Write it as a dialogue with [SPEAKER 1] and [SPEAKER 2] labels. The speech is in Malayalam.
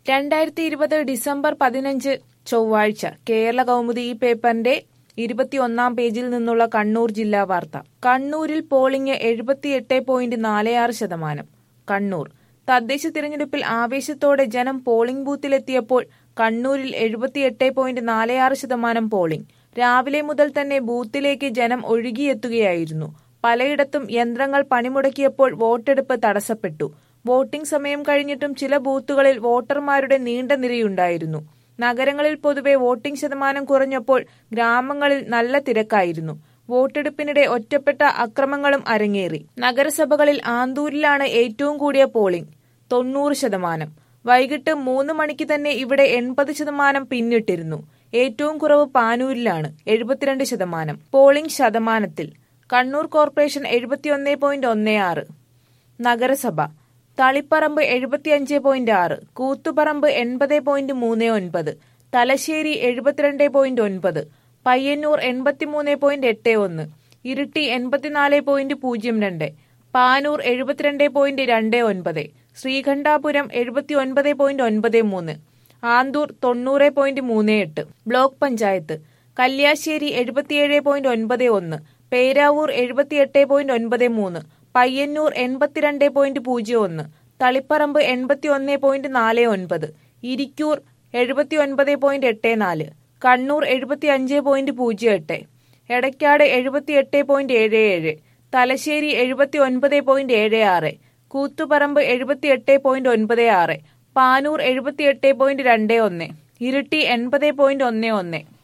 [SPEAKER 1] രണ്ടായിരത്തി ഇരുപത് ഡിസംബർ പതിനഞ്ച് ചൊവ്വാഴ്ച കേരള കൗമുദി ഈ പേപ്പറിന്റെ ഇരുപത്തിയൊന്നാം പേജിൽ നിന്നുള്ള കണ്ണൂർ ജില്ലാ വാർത്ത കണ്ണൂരിൽ പോളിംഗ് എഴുപത്തിയെട്ട് പോയിന്റ് നാല് ആറ് ശതമാനം കണ്ണൂർ തദ്ദേശ തിരഞ്ഞെടുപ്പിൽ ആവേശത്തോടെ ജനം പോളിംഗ് ബൂത്തിലെത്തിയപ്പോൾ കണ്ണൂരിൽ എഴുപത്തിയെട്ട് പോയിന്റ് നാല് ആറ് ശതമാനം പോളിംഗ് രാവിലെ മുതൽ തന്നെ ബൂത്തിലേക്ക് ജനം ഒഴുകിയെത്തുകയായിരുന്നു പലയിടത്തും യന്ത്രങ്ങൾ പണിമുടക്കിയപ്പോൾ വോട്ടെടുപ്പ് തടസ്സപ്പെട്ടു വോട്ടിംഗ് സമയം കഴിഞ്ഞിട്ടും ചില ബൂത്തുകളിൽ വോട്ടർമാരുടെ നീണ്ട നിരയുണ്ടായിരുന്നു നഗരങ്ങളിൽ പൊതുവെ വോട്ടിംഗ് ശതമാനം കുറഞ്ഞപ്പോൾ ഗ്രാമങ്ങളിൽ നല്ല തിരക്കായിരുന്നു വോട്ടെടുപ്പിനിടെ ഒറ്റപ്പെട്ട അക്രമങ്ങളും അരങ്ങേറി നഗരസഭകളിൽ ആന്തൂരിലാണ് ഏറ്റവും കൂടിയ പോളിംഗ് തൊണ്ണൂറ് ശതമാനം വൈകിട്ട് മൂന്ന് മണിക്ക് തന്നെ ഇവിടെ എൺപത് ശതമാനം പിന്നിട്ടിരുന്നു ഏറ്റവും കുറവ് പാനൂരിലാണ് എഴുപത്തിരണ്ട് ശതമാനം പോളിംഗ് ശതമാനത്തിൽ കണ്ണൂർ കോർപ്പറേഷൻ എഴുപത്തിയൊന്ന് പോയിന്റ് ഒന്ന് ആറ് നഗരസഭ തളിപ്പറമ്പ് എഴുപത്തിയഞ്ച് പോയിന്റ് ആറ് കൂത്തുപറമ്പ് എൺപത് പോയിന്റ് മൂന്ന് ഒൻപത് തലശ്ശേരി എഴുപത്തിരണ്ട് പോയിന്റ് ഒൻപത് പയ്യന്നൂർ എൺപത്തിമൂന്ന് പോയിന്റ് എട്ട് ഒന്ന് ഇരിട്ടി എൺപത്തിനാല് പോയിന്റ് പൂജ്യം രണ്ട് പാനൂർ എഴുപത്തിരണ്ട് പോയിന്റ് രണ്ട് ഒൻപത് ശ്രീകണ്ഠാപുരം എഴുപത്തി ഒൻപത് പോയിന്റ് ഒൻപത് മൂന്ന് ആന്തൂർ തൊണ്ണൂറ് പോയിന്റ് മൂന്ന് എട്ട് ബ്ലോക്ക് പഞ്ചായത്ത് കല്യാശ്ശേരി എഴുപത്തിയേഴ് പോയിന്റ് ഒൻപത് ഒന്ന് പേരാവൂർ എഴുപത്തിയെട്ട് പോയിന്റ് ഒൻപത് മൂന്ന് പയ്യന്നൂർ എൺപത്തിരണ്ട് പോയിന്റ് പൂജ്യം ഒന്ന് തളിപ്പറമ്പ് എൺപത്തി ഒന്ന് പോയിന്റ് നാല് ഒൻപത് ഇരിക്കൂർ എഴുപത്തി ഒൻപത് പോയിന്റ് എട്ട് നാല് കണ്ണൂർ എഴുപത്തി അഞ്ച് പോയിന്റ് പൂജ്യം എട്ട് എടക്കാട് എഴുപത്തി എട്ട് പോയിന്റ് ഏഴ് ഏഴ് തലശ്ശേരി എഴുപത്തി ഒൻപത് പോയിന്റ് ഏഴ് ആറ് കൂത്തുപറമ്പ് എഴുപത്തി എട്ട് പോയിന്റ് ഒൻപത് ആറ് പാനൂർ എഴുപത്തി എട്ട് പോയിന്റ് രണ്ട് ഒന്ന് ഇരിട്ടി എൺപത് പോയിന്റ് ഒന്ന് ഒന്ന്